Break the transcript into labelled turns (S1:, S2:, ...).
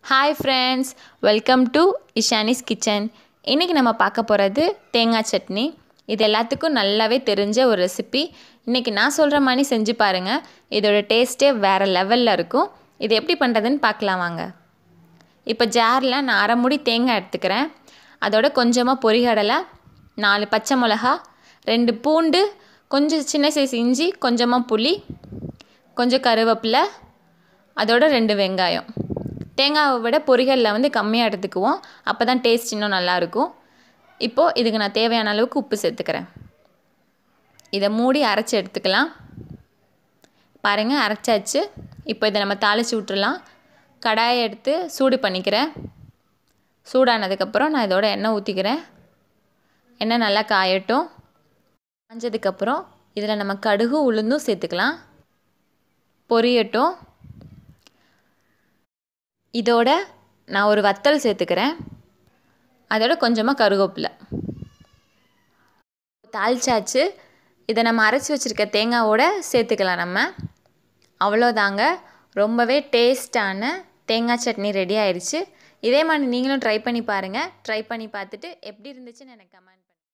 S1: hi friends welcome to Ishani's kitchen இன்றைக்கி நம்ம பார்க்க போகிறது தேங்காய் சட்னி இது எல்லாத்துக்கும் நல்லாவே தெரிஞ்ச ஒரு ரெசிபி இன்றைக்கி நான் சொல்கிற மாதிரி செஞ்சு பாருங்கள் இதோட டேஸ்ட்டே வேறு லெவலில் இருக்கும் இது எப்படி பண்ணுறதுன்னு பார்க்கலாம் வாங்க இப்போ ஜாரில் நான் அரை மூடி தேங்காய் எடுத்துக்கிறேன் அதோட கொஞ்சமாக பொரிகடலை நாலு பச்சை மிளகா ரெண்டு பூண்டு கொஞ்சம் சின்ன சைஸ் இஞ்சி கொஞ்சமாக புளி கொஞ்சம் கருவேப்பிலை அதோட ரெண்டு வெங்காயம் தேங்காவை விட பொரிகளில் வந்து கம்மியாக எடுத்துக்குவோம் அப்போ தான் டேஸ்ட் இன்னும் நல்லாயிருக்கும் இப்போது இதுக்கு நான் தேவையான அளவுக்கு உப்பு சேர்த்துக்கிறேன் இதை மூடி அரைச்சி எடுத்துக்கலாம் பாருங்கள் அரைச்சாச்சு இப்போ இதை நம்ம தாளித்து விட்டுறலாம் கடாயை எடுத்து சூடு பண்ணிக்கிறேன் சூடானதுக்கப்புறம் நான் இதோட எண்ணெய் ஊற்றிக்கிறேன் எண்ணெய் நல்லா காயட்டும் காஞ்சதுக்கப்புறம் இதில் நம்ம கடுகு உளுந்தும் சேர்த்துக்கலாம் பொரியட்டும் இதோட நான் ஒரு வத்தல் சேர்த்துக்கிறேன் அதோட கொஞ்சமாக கருவேப்பிலை தாளிச்சாச்சு இதை நம்ம அரைச்சி வச்சுருக்க தேங்காவோட சேர்த்துக்கலாம் நம்ம அவ்வளோதாங்க ரொம்பவே டேஸ்டான தேங்காய் சட்னி ரெடி ஆயிடுச்சு இதே மாதிரி நீங்களும் ட்ரை பண்ணி பாருங்கள் ட்ரை பண்ணி பார்த்துட்டு எப்படி இருந்துச்சுன்னு எனக்கு கமெண்ட்